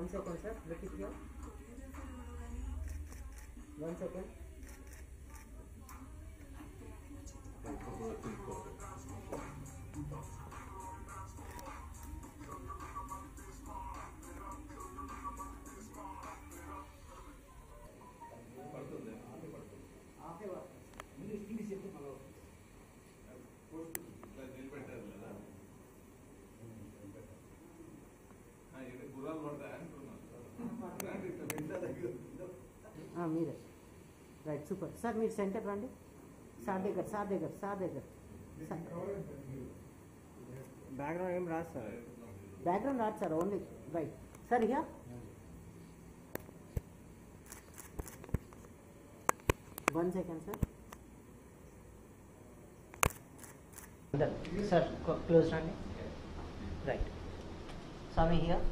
One second, sir. Look it here. One second. ఆ, మీరే right super sir మీరు centre రండి సార్ దగ్గర సార్ దగ్గర సార్ దగ్గర బ్యాక్గ్రౌండ్ ఏం రాదు సార్ బ్యాక్గ్రౌండ్ రాదు సార్ ఓన్లీ రైట్ సార్ ఇక one second sir sir close రండి రైట్ స్వామి here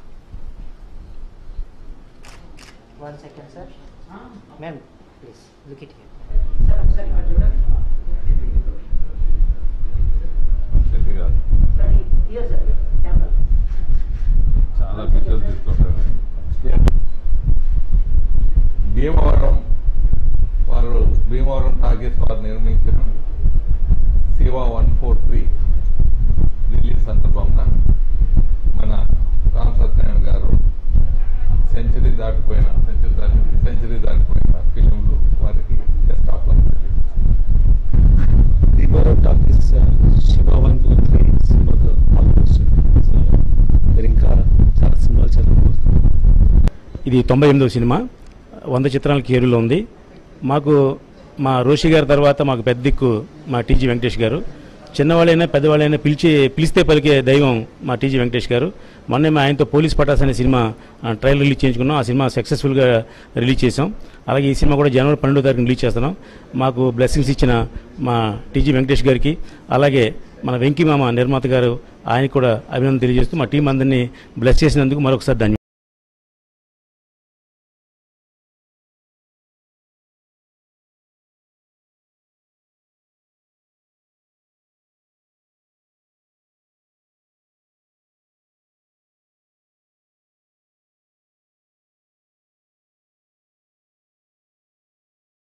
one second sir ma'am please look it here sir ఒకసారి ఇక్కడ చూడండి శక్తి కాదు సార్ హియర్ సార్ కెమెరా చాలా పిక్చర్లు తీసుకుంటారు భీమవరం వారు భీమవరం టాకీస్ వారు నిర్మించిన Shiva one four three release సందర్భంగా మన రామ్ సత్యనారాయణ గారు సెంచరీ దాటిపోయిన సెంచరీ దాటి సెంచరీ దాటిపోయిన ఫిలింలు వారికి best of luck Deeper Talkies, uh, Shiva 123 సినిమాలో పాల్గొస్తుంది సో మీరు ఇంకా చాలా సినిమాలు చదువుకోవచ్చు ఇది తొంభై ఎనిమిదవ సినిమా వంద చిత్రాల కేరులో ఉంది మాకు మా రోషి గారి తర్వాత మాకు పెద్ద దిక్కు మా టీజీ వెంకటేష్ గారు చిన్నవాళ్ళైనా పెద్దవాళ్ళైనా పిలిచి పిలిస్తే పలికే దైవం మా టీజీ వెంకటేష్ గారు మొన్నే మా ఆయనతో పోలీస్ పటాస్ అనే సినిమా ఆ, ట్రయల్ రిలీజ్ చేయించుకున్నాం ఆ సినిమా సక్సెస్ఫుల్గా రిలీజ్ చేసాం అలాగే ఈ సినిమా కూడా జనవరి పన్నెండో తారీఖున రిలీజ్ చేస్తున్నాం మాకు బ్లెస్సింగ్స్ ఇచ్చిన మా టీజీ వెంకటేష్ గారికి అలాగే మన వెంకీ మామ నిర్మాత గారు ఆయనకు కూడా అభినందన తెలియజేస్తూ మా టీం అందరినీ బ్లెస్ చేసినందుకు మరొకసారి ధన్యవాదాలు